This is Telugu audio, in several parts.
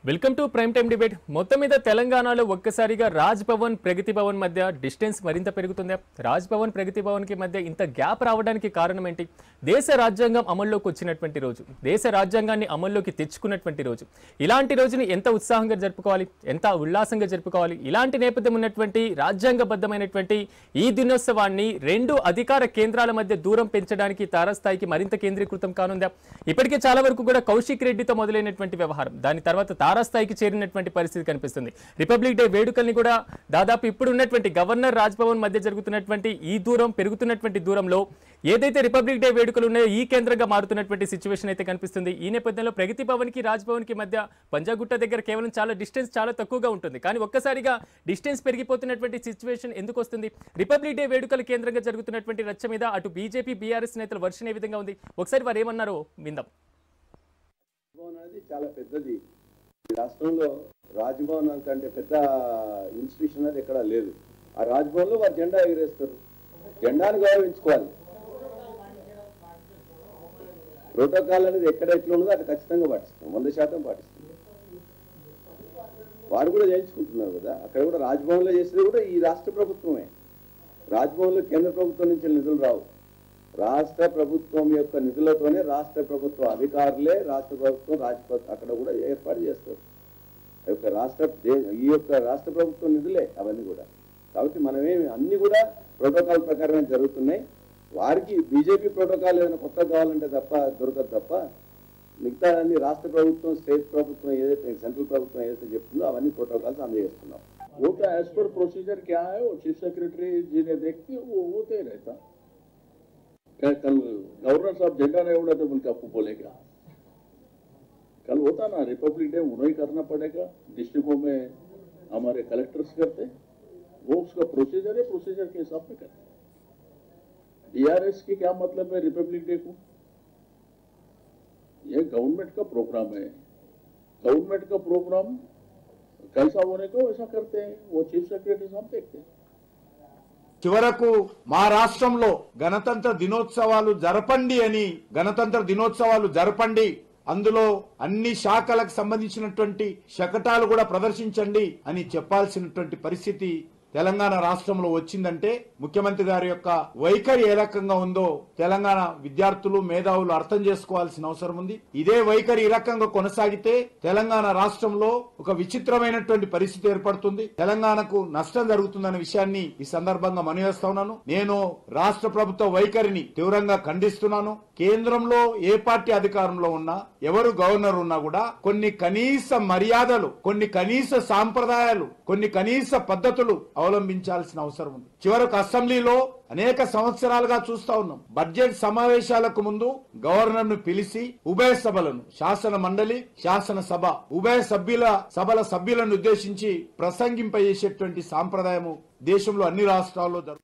Welcome to prime time debate మొత్తం మీద తెలంగాణలో ఒక్కసారిగా రాజ్ భవన్ ప్రగతి భవన్ మధ్య డిస్టెన్స్ మరింత పెరుగుతుందా రాజ్ భవన్ ప్రగతి భవన్ కి మధ్య ఇంత గ్యాప్ రావడానికి కారణం ఏంటి దేశ రాజ్యాంగం అమల్లోకి వచ్చినటువంటి రోజు దేశ రాజ్యాంగాన్ని అమల్లోకి తెచ్చుకున్నటువంటి రోజు ఇలాంటి రోజుని ఎంత ఉత్సాహంగా జరుపుకోవాలి ఎంత ఉల్లాసంగా జరుపుకోవాలి ఇలాంటి నేపథ్యం ఉన్నటువంటి రాజ్యాంగబద్ధమైనటువంటి ఈ దినోత్సవాన్ని రెండు అధికార కేంద్రాల మధ్య దూరం పెంచడానికి తారాస్థాయికి మరింత కేంద్రీకృతం కానుందా ఇప్పటికే చాలా వరకు కూడా కౌశిక్ రెడ్డితో మొదలైనటువంటి వ్యవహారం దాని తర్వాత తారాస్థాయికి చేరినటువంటి పరిస్థితి కనిపిస్తుంది రిపబ్లిక్ డే వేడుకల్ని కూడా దాదాపు ఇప్పుడు ఉన్నటువంటి గవర్నర్ రాజ్భవన్ మధ్య జరుగుతున్నటువంటి ఈ దూరం పెరుగుతున్నటువంటి దూరంలో ఏదైతే రిపబ్లిక్ డే వేడుకలు ఉన్నాయో ఈ కేంద్రంగా మారుతున్నటువంటి సిచ్యువేషన్ అయితే కనిపిస్తుంది ఈ నేపథ్యంలో ప్రగతి భవన్ కి రాజ్భవన్ కి మధ్య పంజాగుట్ట దగ్గర కేవలం చాలా డిస్టెన్స్ చాలా తక్కువగా ఉంటుంది కానీ ఒక్కసారిగా డిస్టెన్స్ పెరిగిపోతున్నటువంటి సిచ్యువేషన్ ఎందుకు వస్తుంది రిపబ్లిక్ డే వేడుకల కేంద్రంగా జరుగుతున్నటువంటి రచ్చ మీద అటు బీజేపీ బీఆర్ఎస్ నేతల వర్షన్ ఏ విధంగా ఉంది ఒకసారి వారు ఏమన్నారో విందాం రాజ్భవన్ అనేది చాలా పెద్దది ఈ రాష్ట్రంలో రాజ్భవన్ కంటే పెద్ద ఇన్స్టిట్యూషన్ అనేది ఎక్కడా లేదు ఆ రాజ్భవన్ లో వారు జెండా ఎగరేస్తారు జెండాను గౌరవించుకోవాలి ప్రోటోకాల్ అనేది ఎక్కడ ఎట్లా ఉన్నదో అక్కడ ఖచ్చితంగా పాటిస్తాం వంద శాతం పాటిస్తాం వారు కూడా చేయించుకుంటున్నారు కదా అక్కడ కూడా రాజ్భవన్లో చేసేది కూడా ఈ రాష్ట్ర ప్రభుత్వమే రాజ్భవన్లో కేంద్ర ప్రభుత్వం నుంచి నిధులు రావు రాష్ట్ర ప్రభుత్వం యొక్క నిధులతోనే రాష్ట్ర ప్రభుత్వ అధికారులే రాష్ట్ర ప్రభుత్వం రాజ్పథ్ అక్కడ కూడా ఏర్పాటు చేస్తారు ఆ యొక్క రాష్ట్ర దే- ఈ యొక్క రాష్ట్ర ప్రభుత్వం నిధులే అవన్నీ కూడా కాబట్టి మనమేమి అన్ని కూడా ప్రోటోకాల్ ప్రకారమే జరుగుతున్నాయి వారికి బీజేపీ ప్రోటోకాల్ ఏదైనా కొత్త కావాలంటే తప్ప దొరకదు తప్ప మిగతా అన్ని రాష్ట్ర ప్రభుత్వం స్టేట్ ప్రభుత్వం ఏదైతే సెంట్రల్ ప్రభుత్వం ఏదైతే చెప్తుందో అవన్నీ ప్రోటోకాల్స్ అందజేస్తున్నాం वो तो एज पर प्रोसीजर क्या है वो चीफ सेक्रेटरी जी ने देख के वो होते ही रहता क्या कल गवर्नर साहब झंडा नहीं उड़ा तो बोल आपको बोलेगा कल होता ना रिपब्लिक डे उन्हें ही करना पड़ेगा डिस्ट्रिक्टों में हमारे कलेक्टर्स करते वो उसका प्रोसीजर है प्रोसीजर के हिसाब में करते डीआरएस की क्या मतलब है रिपब्लिक डे को ये गवर्नमेंट का प्रोग्राम है गवर्नमेंट का प्रोग्राम कैसा होने को वैसा करते हैं वो चीफ सेक्रेटरी साहब देखते हैं చివరకు మా రాష్ట్రంలో గణతంత్ర దినోత్సవాలు జరపండి అని గణతంత్ర దినోత్సవాలు జరపండి అందులో అన్ని శాఖలకు సంబంధించినటువంటి శకటాలు కూడా ప్రదర్శించండి అని చెప్పాల్సినటువంటి పరిస్థితి తెలంగాణ రాష్ట్రంలో వచ్చిందంటే ముఖ్యమంత్రి గారి యొక్క వైఖరి ఏ రకంగా ఉందో తెలంగాణ విద్యార్థులు మేధావులు అర్థం చేసుకోవాల్సిన అవసరం ఉంది ఇదే వైఖరి ఈ రకంగా కొనసాగితే తెలంగాణ రాష్ట్రంలో ఒక విచిత్రమైనటువంటి పరిస్థితి ఏర్పడుతుంది తెలంగాణకు నష్టం జరుగుతుందన్న విషయాన్ని ఈ సందర్భంగా మనవేస్తా ఉన్నాను నేను రాష్ట్ర ప్రభుత్వ వైఖరిని తీవ్రంగా ఖండిస్తున్నాను కేంద్రంలో ఏ పార్టీ అధికారంలో ఉన్నా ఎవరు గవర్నర్ ఉన్నా కూడా కొన్ని కనీస మర్యాదలు కొన్ని కనీస సాంప్రదాయాలు కొన్ని కనీస పద్ధతులు అవలంబించాల్సిన అవసరం ఉంది చివరకు అసెంబ్లీలో అనేక సంవత్సరాలుగా చూస్తా ఉన్నాం బడ్జెట్ సమావేశాలకు ముందు గవర్నర్ ను పిలిచి ఉభయ సభలను శాసన మండలి శాసన సభ ఉభయ సభ్యుల సభల సభ్యులను ఉద్దేశించి ప్రసంగింపజేసేటువంటి సాంప్రదాయము దేశంలో అన్ని రాష్ట్రాల్లో జరుగుతుంది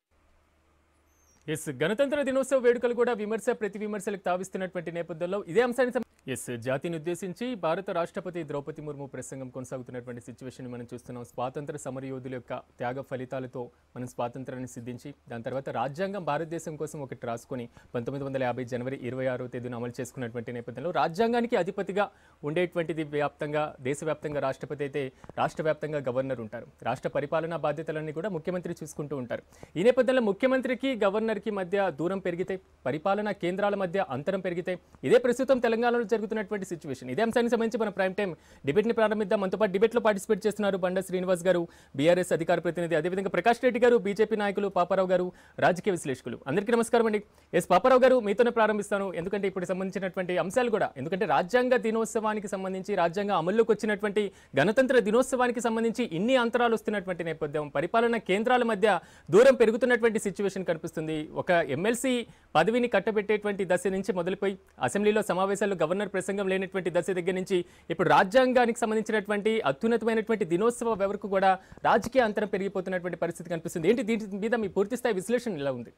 ఎస్ గణతంత్ర దినోత్సవ వేడుకలు కూడా విమర్శ ప్రతి విమర్శలకు తావిస్తున్నటువంటి నేపథ్యంలో ఇదే అంశాన్ని సం- ఎస్ జాతిని ఉద్దేశించి భారత రాష్ట్రపతి ద్రౌపది ముర్ము ప్రసంగం కొనసాగుతున్నటువంటి సిచ్యువేషన్ మనం చూస్తున్నాం స్వాతంత్ర సమరయోధుల యొక్క త్యాగ ఫలితాలతో మనం స్వాతంత్రాన్ని సిద్ధించి దాని తర్వాత రాజ్యాంగం భారతదేశం కోసం ఒకటి రాసుకొని పంతొమ్మిది వందల యాభై జనవరి ఇరవై ఆరో తేదీన అమలు చేసుకున్నటువంటి నేపథ్యంలో రాజ్యాంగానికి అధిపతిగా ఉండేటువంటిది వ్యాప్తంగా దేశవ్యాప్తంగా రాష్ట్రపతి అయితే రాష్ట్ర వ్యాప్తంగా గవర్నర్ ఉంటారు రాష్ట్ర పరిపాలనా బాధ్యతలన్నీ కూడా ముఖ్యమంత్రి చూసుకుంటూ ఉంటారు ఈ నేపథ్యంలో ముఖ్యమంత్రికి గవర్నర్కి మధ్య దూరం పెరిగితే పరిపాలనా కేంద్రాల మధ్య అంతరం పెరిగితే ఇదే ప్రస్తుతం తెలంగాణలో జరుగుతున్నటువంటి సిచ్యువేషన్ ఇదే అంశానికి సంబంధించి మన ప్రైమ్ టైం డిబేట్ని ప్రారంభిద్దాం మనతో పాటు డిబేట్లో పార్టిసిపేట్ చేస్తున్నారు బండ శ్రీనివాస్ గారు బీఆర్ఎస్ అధికార ప్రతినిధి అదేవిధంగా ప్రకాష్ రెడ్డి గారు బీజేపీ నాయకులు పాపారావు గారు రాజకీయ విశ్లేషకులు అందరికీ నమస్కారం అండి ఎస్ పాపారావు గారు మీతోనే ప్రారంభిస్తాను ఎందుకంటే ఇప్పుడు సంబంధించినటువంటి అంశాలు కూడా ఎందుకంటే రాజ్యాంగ దినోత్సవానికి సంబంధించి రాజ్యాంగ అమల్లోకి వచ్చినటువంటి గణతంత్ర దినోత్సవానికి సంబంధించి ఇన్ని అంతరాలు వస్తున్నటువంటి నేపథ్యం పరిపాలన కేంద్రాల మధ్య దూరం పెరుగుతున్నటువంటి సిచ్యువేషన్ కనిపిస్తుంది ఒక ఎమ్మెల్సీ పదవిని కట్టబెట్టేటువంటి దశ నుంచి మొదలుపోయి అసెంబ్లీలో సమావేశాల్లో గవర్నర్ ప్రసంగం లేనటువంటి దశ దగ్గర నుంచి ఇప్పుడు రాజ్యాంగానికి సంబంధించినటువంటి అత్యున్నతమైనటువంటి దినోత్సవ వరకు కూడా రాజకీయ అంతరం పెరిగిపోతున్నటువంటి పరిస్థితి కనిపిస్తుంది ఏంటి దీని మీద మీ పూర్తి స్థాయి విశ్లేషణ ఇలా ఉంది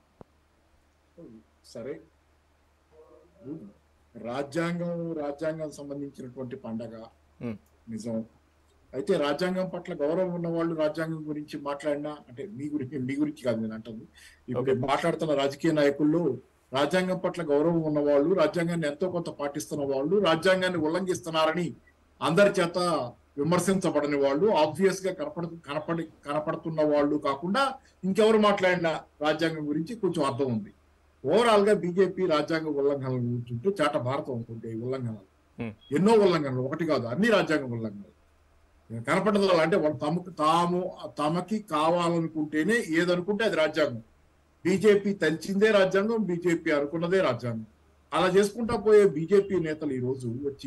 సరే రాజ్యాంగం రాజ్యాంగం సంబంధించినటువంటి పండగ ఉమ్. నిజం అయితే రాజ్యాంగం పట్ల గౌరవం ఉన్న వాళ్ళు రాజ్యాంగం గురించి మాట్లాడినా అంటే మీ గురించి మీ గురించి కాదు నేను అంటుంది ఇప్పుడు మాట్లాడుతున్న రాజకీయ నాయకుల్లో రాజ్యాంగం పట్ల గౌరవం ఉన్న వాళ్ళు రాజ్యాంగాన్ని ఎంతో కొంత పాటిస్తున్న వాళ్ళు రాజ్యాంగాన్ని ఉల్లంఘిస్తున్నారని అందరి చేత విమర్శించబడని వాళ్ళు ఆబ్వియస్ గా కనపడ కనపడి కనపడుతున్న వాళ్ళు కాకుండా ఇంకెవరు మాట్లాడిన రాజ్యాంగం గురించి కొంచెం అర్థం ఉంది ఓవరాల్ గా బీజేపీ రాజ్యాంగ ఉల్లంఘనలు కూర్చుంటే చాట భారతం అనుకుంటే ఈ ఉల్లంఘనలు Hmm. ఎన్నో ఉల్లంఘనలు ఒకటి కాదు అన్ని రాజ్యాంగ ఉల్లంఘనలు కనపడదు అంటే వాళ్ళు తమకు తాము తమకి కావాలనుకుంటేనే ఏదనుకుంటే అది రాజ్యాంగం బీజేపీ తలిచిందే రాజ్యాంగం బీజేపీ అనుకున్నదే రాజ్యాంగం అలా చేసుకుంటా పోయే బీజేపీ నేతలు ఈ రోజు వచ్చి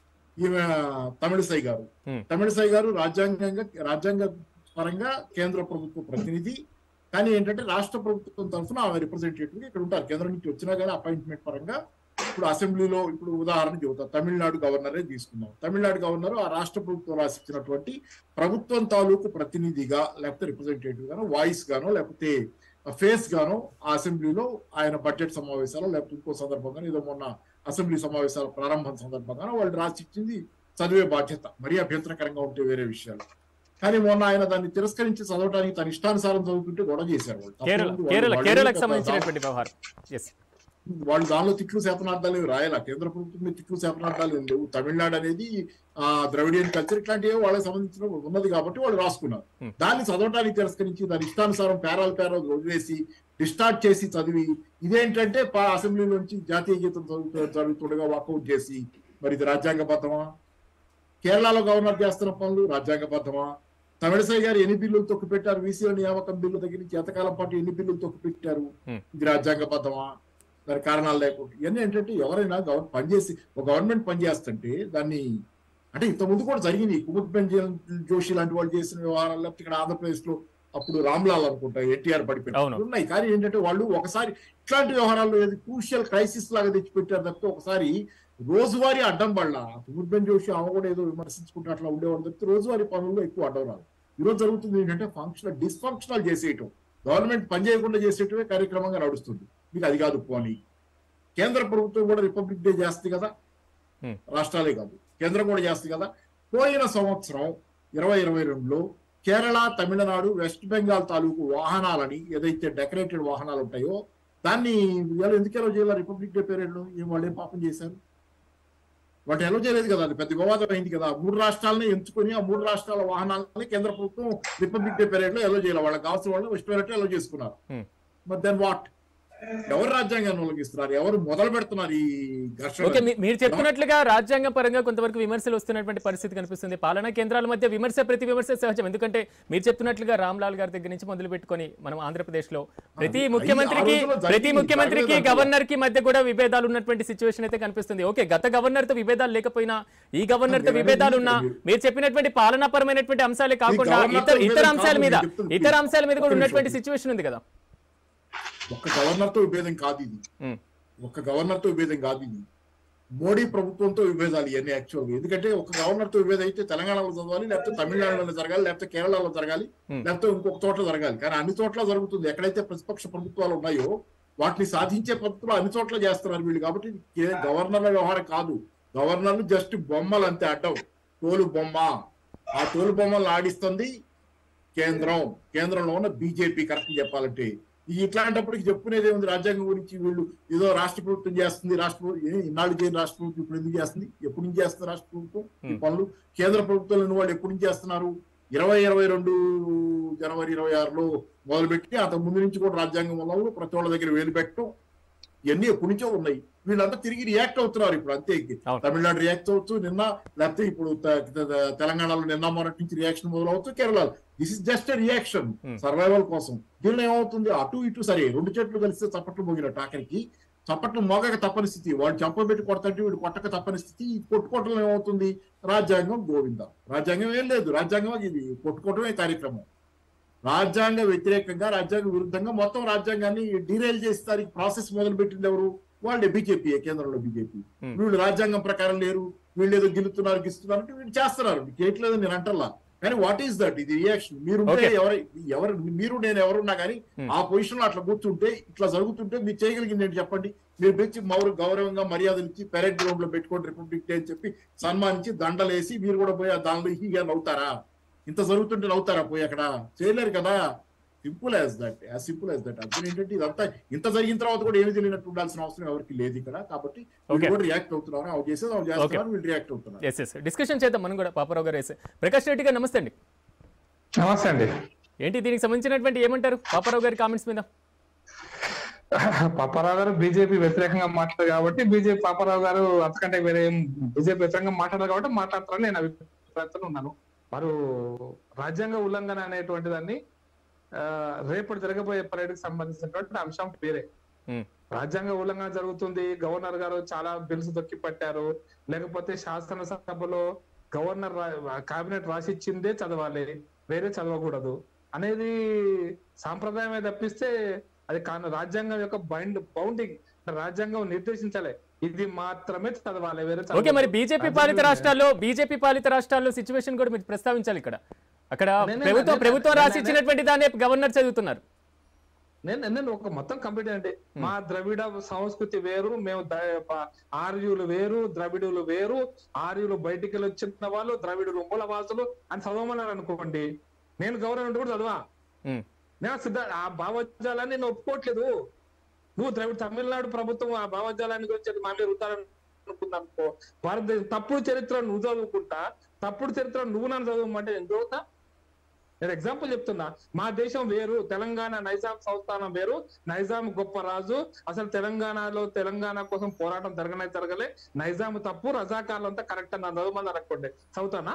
ఈమె తమిళసై గారు Hmm. తమిళసై గారు రాజ్యాంగంగా రాజ్యాంగ పరంగా కేంద్ర ప్రభుత్వ ప్రతినిధి కానీ ఏంటంటే రాష్ట్ర ప్రభుత్వం తరఫున ఆమె రిప్రజెంటేటివ్ ఇక్కడ ఉంటారు కేంద్రం నుంచి వచ్చినా కానీ అపాయింట్మెంట్ పరంగా ఇప్పుడు అసెంబ్లీలో ఇప్పుడు ఉదాహరణ చెబుతా తమిళనాడు గవర్నరే తీసుకున్నాం తమిళనాడు గవర్నర్ ఆ రాష్ట్ర ప్రభుత్వం రాసిచ్చినటువంటి ప్రభుత్వం తాలూకు ప్రతినిధిగా లేకపోతే రిప్రజెంటేటివ్ గానో వాయిస్ గానో లేకపోతే ఫేస్ గానో ఆ అసెంబ్లీలో ఆయన బడ్జెట్ సమావేశాలు లేకపోతే ఇంకో సందర్భంగా ఏదో మొన్న అసెంబ్లీ సమావేశాల ప్రారంభం సందర్భంగా వాళ్ళు రాసిచ్చింది చదివే బాధ్యత మరీ అభ్యంతరకరంగా ఉంటే వేరే విషయాలు కానీ మొన్న ఆయన దాన్ని తిరస్కరించి చదవడానికి తన ఇష్టానుసారం చదువుతుంటే గొడవ చేశారు వాళ్ళు. కేరళ తప్పేముంది? వాళ్ళు- కేరళ వాళ్ళు కేరళకు ఏదో సంబంధించినటువంటి వ్యవహారం ఎస్ వాళ్ళు దానిలో తిట్లు శాపనార్థాలు ఏమి రాయాల కేంద్ర ప్రభుత్వం మీద తిట్లు శాపనార్థాలు ఏం లేవు తమిళనాడు అనేది ఆ ద్రవిడియన్ కల్చర్ ఇట్లాంటివి వాళ్ళకి సంబంధించిన ఉన్నది కాబట్టి వాళ్ళు రాసుకున్నారు Hmm. దాన్ని చదవడానికి తిరస్కరించి దాని ఇష్టానుసారం పేరాలు పేరాలు వదిలేసి డిస్టార్ట్ చేసి చదివి ఇదేంటంటే పా- అసెంబ్లీలోంచి జాతీయ గీతం చదువుతూ చదువుతుండగా వాకౌట్ చేసి మరి ఇది రాజ్యాంగబద్ధమా కేరళలో గవర్నర్ చేస్తున్న పనులు రాజ్యాంగబద్ధమా తమిళసై గారు ఎన్ని బిల్లులు తొక్కి పెట్టారు వీసీల నియామకం బిల్లు దగ్గర నుంచి ఎంతకాలం పాటు ఎన్ని బిల్లులు తొక్కి పెట్టారు Hmm. ఇది రాజ్యాంగబద్ధమా దాని కారణాలు లేకుండా ఇవన్నీ ఏంటంటే ఎవరైనా గవర్ పనిచేసి ఒక గవర్నమెంట్ పనిచేస్తుంటే దాన్ని అంటే ఇంత ముందు కూడా జరిగింది కుముద్ బెంజన్ జోషి లాంటి వాళ్ళు చేసిన వ్యవహారాలు లేకపోతే ఇక్కడ ఆంధ్రప్రదేశ్ లో అప్పుడు రామ్లాల్ అనుకుంటా ఎన్టీఆర్ అవును. పడిపోయి ఉన్నాయి కానీ ఏంటంటే వాళ్ళు ఒకసారి ఇట్లాంటి వ్యవహారాల్లో ఏది క్రూషియల్ క్రైసిస్ లాగా తెచ్చిపెట్టారు తప్పితే ఒకసారి రోజువారీ అడ్డం పడాల కుముద్ బెన్ జోషి ఆమె కూడా ఏదో విమర్శించుకుంటూ అట్లా ఉండేవాళ్ళు తప్పితే రోజువారీ పనుల్లో ఎక్కువ అడ్డం రాదు ఈ రోజు జరుగుతుంది ఏంటంటే ఫంక్షనల్ డిస్ఫంక్షనల్ చేసేయటం గవర్నమెంట్ పని చేయకుండా చేసేటమే కార్యక్రమంగా నడుస్తుంది మీకు అది కాదు పోనీ కేంద్ర ప్రభుత్వం కూడా రిపబ్లిక్ డే చేస్తుంది కదా Hmm. రాష్ట్రాలే కాదు కేంద్రం కూడా చేస్తుంది కదా పోయిన సంవత్సరం ఇరవై ఇరవై రెండులో కేరళ తమిళనాడు వెస్ట్ బెంగాల్ తాలూకు వాహనాలని ఏదైతే డెకరేటెడ్ వాహనాలు ఉంటాయో దాన్ని ఇవాళ ఎందుకు ఎలా చేయాలి రిపబ్లిక్ డే పీరియడ్ ఏం వాళ్ళు ఏం పాపం చేశారు వాటి ఎలా చేయలేదు కదా అది పెద్ద వివాదం అయింది కదా మూడు రాష్ట్రాలని ఎంచుకొని ఆ మూడు రాష్ట్రాల వాహనాలని కేంద్ర ప్రభుత్వం రిపబ్లిక్ డే పీరియడ్ లో ఎలా చేయాలి వాళ్ళకి కావాల్సిన వాళ్ళు ఇష్టమైనట్టు ఎలా చేసుకున్నారు Hmm. మరి దెన్ వాట్ ఎవరు రాజ్యాంగాన్ని ఉల్లంఘిస్తున్నారు ఎవరు మొదలు పెడుతున్నారు ఈ ఘర్షణ ఓకే మీ- మీరు చెప్తున్నట్లుగా రాజ్యాంగ పరంగా కొంతవరకు విమర్శలు వస్తున్నటువంటి పరిస్థితి కనిపిస్తుంది పాలనా కేంద్రాల మధ్య విమర్శ ప్రతి విమర్శ సహజం ఎందుకంటే మీరు చెప్తున్నట్లుగా రామ్లాల్ గారి దగ్గర నుంచి మొదలు పెట్టుకొని మనం ఆంధ్రప్రదేశ్ లో ప్రతి అది- ముఖ్యమంత్రికి ఆ రోజుల్లో జరిగింది. ప్రతి ముఖ్యమంత్రికి జరగలేదు గవర్నర్ కి మధ్య కూడా విభేదాలు ఉన్నటువంటి సిచ్యువేషన్ అయితే కనిపిస్తుంది ఓకే గత గవర్నర్ తో విభేదాలు లేకపోయినా ఈ గవర్నర్ తో మీరు విభేదాలు అనేది ఉన్నా మీరు- మీరు చెప్పినటువంటి పాలనాపరమైనటువంటి అంశాలే కాకుండా గవర్నర్ తో ఇతర ఇతర విభేదం అంశాల కాదు, మీద నేను చెప్తుంది. ఇతర అంశాల మీద కూడా ఒక్క ఉన్నటువంటి నిమిషం. సిచ్యువేషన్ ఉంది కదా ఒక్క గవర్నర్ తో విభేదం కాదు ఇది ఉమ్. ఒక్క గవర్నర్ తో విభేదం కాదు ఇది మోడీ ప్రభుత్వంతో విభేదాలు ఇవన్నీ యాక్చువల్గా ఎందుకంటే ఒక గవర్నర్ తో విభేదం అయితే తెలంగాణలో చదవాలి లేకపోతే తమిళనాడులో జరగాలి లేకపోతే కేరళలో జరగాలి Hmm. లేకపోతే ఇంకొక చోట్ల జరగాలి కానీ అన్ని చోట్ల జరుగుతుంది ఎక్కడైతే ప్రతిపక్ష ప్రభుత్వాలు ఉన్నాయో వాటిని సాధించే పద్ధతిలో అన్ని చోట్ల చేస్తున్నారు వీళ్ళు కాబట్టి ఇది కే- గవర్నర్ల వ్యవహారం కాదు గవర్నర్లు జస్ట్ బొమ్మలు అంతే అడ్డం తోలు బొమ్మ ఆ తోలు బొమ్మలను ఆడిస్తుంది కేంద్రం కేంద్రంలో ఉన్న బీజేపీ కరెక్ట్ చెప్పాలంటే ఈ ఇట్లాంటప్పటికి చెప్పుకునేది ఏముంది రాజ్యాంగం గురించి వీళ్ళు ఏదో రాష్ట్ర ప్రభుత్వం చేస్తుంది రాష్ట్ర ప్రభుత్వం ఏ, ఇన్నాళ్ళు చేయని రాష్ట్ర ప్రభుత్వం ఇప్పుడు ఎందుకు చేస్తుంది ఎప్పటి నుంచి చేస్తుంది రాష్ట్ర ప్రభుత్వం ఈ Hmm. పనులు కేంద్ర ప్రభుత్వంలో ఉన్న వాళ్ళు ఎప్పటి నుంచి చేస్తున్నారు ఇరవై ఇరవై రెండు జనవరి ఇరవై ఆరులో మొదలుపెట్టి అంతకు ముందు నుంచి కూడా రాజ్యాంగం వల్ల ప్రతి వాళ్ళ దగ్గర వేలు పెట్టడం ఇవన్నీ ఎప్పటి నుంచో ఉన్నాయి వీళ్ళంతా తిరిగి రియాక్ట్ అవుతున్నారు ఇప్పుడు అంతే అవును. తమిళనాడు రియాక్ట్ అవచ్చు నిన్న లేకపోతే ఇప్పుడు త- త- తెలంగాణలో నిన్న మొన్నటి నుంచి రియాక్షన్ మొదలవుతూ Kerala this is just reaction Hmm. Survival కోసం దీనిలో ఏమవుతుంది అటు ఇటు సరే రెండు చెట్లు కలిస్తే చప్పట్లు మోగినట్టు ఆఖరికి చప్పట్లు మోగక తప్పని స్థితి వాడు చంపబెట్టి కొడతంటే వీడు కొట్టక తప్పని స్థితి ఈ కొట్టుకోవటం ఏమవుతుంది రాజ్యాంగం గోవింద రాజ్యాంగం ఏం లేదు రాజ్యాంగం ఇది కొట్టుకోవటమే కార్యక్రమం రాజ్యాంగ వ్యతిరేకంగా రాజ్యాంగ విరుద్ధంగా మొత్తం రాజ్యాంగాన్ని డీరైల్ చేసి దానికి ప్రాసెస్ మొదలు పెట్టింది ఎవరు వాళ్ళే బీజేపీ కేంద్రంలో బీజేపీ Hmm. వీళ్ళు రాజ్యాంగం ప్రకారం లేరు వీళ్ళు ఏదో గిలుతున్నారు గిస్తున్నారు అంటే వీళ్ళు చేస్తున్నారు చేయట్లేదు నేను అంటల్లా కానీ వాట్ ఈస్ దట్ ఇది రియాక్షన్ మీరు Okay. ఎవరు ఎవరు మీరు నేను ఎవరున్నా కానీ Hmm. ఆ పొజిషన్ లో అట్లా కూర్చుంటే ఇట్లా జరుగుతుంటే మీరు చేయగలిగింది ఏంటి చెప్పండి మీరు పిలిచి మౌరు గౌరవంగా మర్యాదలు ఇచ్చి పెరెడ్ గ్రౌండ్ లో పెట్టుకోండి రిపబ్లిక్ డే అని చెప్పి సన్మానించి దండలేసి మీరు కూడా పోయి ఆ దానిలో హీగా నవ్వుతారా ఇంత జరుగుతుంటే నవ్వుతారా పోయి అక్కడ చేయలేరు కదా simple as that as simple as that అర్థం ఏంటంటే ఇదంతా ఇంత జరిగిన తర్వాత కూడా ఏమి తెలియనట్టు ఉండాల్సిన అవసరం ఎవరికి లేదు ఇక్కడ కాబట్టి Okay. వీళ్ళు కూడా రియాక్ట్ అవుతున్నారు అవుట్ చేసేది అవుట్ చేస్తున్నారు వీళ్ళు రియాక్ట్ అవుతున్నారు ఎస్ ఎస్ డిస్కషన్ చేద్దాం మనం కూడా పాపారావు గారు ఎస్ ప్రకాష్ రెడ్డి గారు నమస్తే అండి నమస్తే అండి ఏంటి దీనికి సంబంధించినటువంటి ఏమంటారు పాపారావు గారి కామెంట్స్ మీద పాపారావు గారు బీజేపీ వ్యతిరేకంగా మాట్లాడారు కాబట్టి బీజేపీ పాపారావు గారు అంతకంటే వేరే ఏం బీజేపీ వ్యతిరేకంగా మాట్లాడారు కాబట్టి మాట్లాడతారని నేను అభిప్రాయంతో ఉన్నాను వారు రాజ్యాంగ ఉల్లంఘన అనేటువంటి దాన్ని ఆ, రేపటి జరగబోయే పరేడ్కి సంబంధించినటువంటి అంశం వేరే ఉమ్, రాజ్యాంగ ఉల్లంఘన జరుగుతుంది గవర్నర్ గారు చాలా బిల్స్ దొక్కి పట్టారు లేకపోతే శాసనసభలో గవర్నర్ కేబినెట్ రాసిచ్చిందే చదవాలి వేరే చదవకూడదు అనేది సాంప్రదాయమే తప్పిస్తే అది కాను రాజ్యాంగం యొక్క బైండ్ బౌండింగ్ రాజ్యాంగం నిర్దేశించాలి ఇది మాత్రమే చదవాలి వేరే ఓకే మరి చదవకూడదు. బీజేపీ రాజ్యాంగం పాలిత రాష్ట్రాల్లో బీజేపీ పాలిత రాష్ట్రాల్లో సిచ్యువేషన్ కూడా మీరు ప్రస్తావించాలి ఇక్కడ అక్కడ నేను- ప్రభుత్వం నేను- ప్రభుత్వం నేను- రాసి ఇచ్చినటువంటి దాన్ని గవర్నర్ చదువుతున్నారు నేను నేను ఒక మొత్తం కంప్లీట్ అంటే మా ద్రవిడ సంస్కృతి వేరు మేము ద- ప- ఆర్యులు వేరు ద్రవిడులు వేరు ఆర్యులు బయటికి వెళ్ళి వచ్చిన వాళ్ళు ద్రవిడులు మూలవాసులు అని చదవమన్నారు అనుకోండి నేను గవర్నమెంట్ కూడా చదవా ఉమ్, నేను సిద్ధ ఆ భావజాలాన్ని నేను ఒప్పుకోవట్లేదు నువ్వు ద్రవిడ తమిళనాడు ప్రభుత్వం ఆ భావజాలాన్ని గురించి అది మళ్ళీ రుద్దాలనుకుందా అనుకో భారతదేశం తప్పుడు చరిత్ర నువ్వు చదువుకుంటా తప్పుడు చరిత్ర నువ్వు నన్ను చదవమంటే ఎందుకు చదువుతా నేను ఎగ్జాంపుల్ చెప్తున్నా మా దేశం వేరు తెలంగాణ నైజాం సంస్థానం వేరు నైజాం గొప్ప రాజు అసలు తెలంగాణలో తెలంగాణ కోసం పోరాటం జరగనే జరగలే నైజాం తప్పు రజాకార్లంతా కరెక్ట్ అని చదవమని అనుకోండి చదువుతానా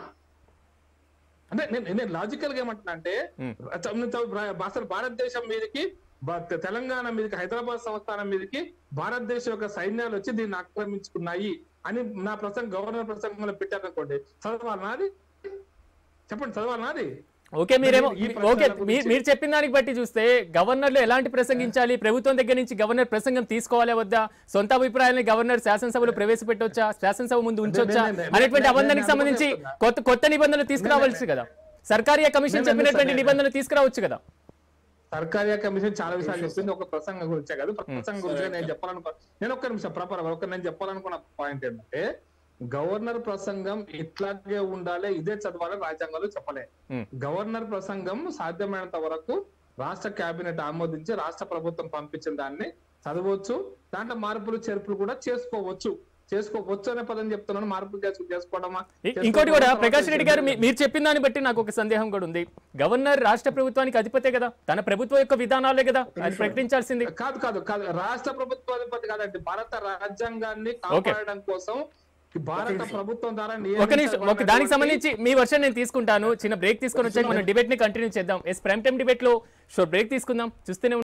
అంటే నేను నేను లాజికల్ గా ఏమంటున్నా అంటే Hmm. చ- చ- బ్రా- అసలు భారతదేశం మీదకి బ- తెలంగాణ మీదకి హైదరాబాద్ సంస్థానం మీదకి భారతదేశం యొక్క సైన్యాలు వచ్చి దీన్ని ఆక్రమించుకున్నాయి అని నా ప్రసంగం గవర్నర్ ప్రసంగంలో పెట్టారనుకోండి చదవాలనా అది చెప్పండి చదవాలనా అది ఓకే మీరేమో ఈ ప్రశ్నల ఓకే గురించి- మీ- మీరు చెప్పిన దానికి బట్టి చూస్తే గవర్నర్లు ఎలాంటి ప్రసంగించాలి ప్రభుత్వం దగ్గర నుంచి గవర్నర్ ప్రసంగం తీసుకోవాలా వద్దా సొంత అభిప్రాయాన్ని గవర్నర్ శాసనసభలో ప్రవేశపెట్టొచ్చా శాసనసభ ముందు ఉంచొచ్చా నేను- నేను- అనేటువంటి నేను- అబంధానికి నేను సంబంధించి అనుకుంటున్నా. కొత్త కొత్త నిబంధనలు తీసుకురావాల్సి కదా సర్కారీ కమిషన్ నేను- చెప్పినటువంటి నేను- నిబంధనలు తీసుకురావచ్చు కదా సర్కారీ కమిషన్ చాలా విషయాలు చెప్పింది ఒక ప్రసంగం గురించే కాదు ప్రసంగం గురించి నేను చెప్పాలనుకో నేను ఒక్క నిమిషం ప్రాపర్ ఒక నేను చెప్పాలనుకున్న పాయింట్ ఏంటంటే గవర్నర్ ప్రసంగం ఇట్లాగే ఉండాలి ఇదే చదవాలి రాజ్యాంగంలో చెప్పలే Hmm. గవర్నర్ ప్రసంగం సాధ్యమైనంత వరకు రాష్ట్ర కేబినెట్ ఆమోదించి రాష్ట్ర ప్రభుత్వం పంపించిన దాన్ని చదవచ్చు దాంట్లో మార్పులు చేర్పులు కూడా చేసుకోవచ్చు చేసుకోవచ్చు అనే పదం చెప్తున్నాను మార్పులు చేసు చేసుకోవడమా ఇ- ఇంకోటి కూడా ప్రకాష్ రెడ్డి గారు మీ- మీరు చెప్పిన దాన్ని బట్టి నాకు ఒక సందేహం కూడా ఉంది గవర్నర్ రాష్ట్ర ప్రభుత్వానికి అధిపతే కదా తన ప్రభుత్వం యొక్క విధానాలే కదా అది ప్రకటించాల్సింది కాదు కాదు కాదు రాష్ట్ర ప్రభుత్వాధిపతి కాదండి భారత రాజ్యాంగాన్ని కాపాడడం కోసం భారత ప్రభుత్వం ద్వారా ఒక నిమిషం ఒక దానికి సంబంధించి మీ వర్షన్ నేను తీసుకుంటాను చిన్న బ్రేక్ తీసుకొని వచ్చాక మనం డిబేట్ ని కంటిన్యూ చేద్దాం ఎస్ ప్రైమ్ టైం డిబేట్ లో షో బ్రేక్ తీసుకుందాం చూస్తూనే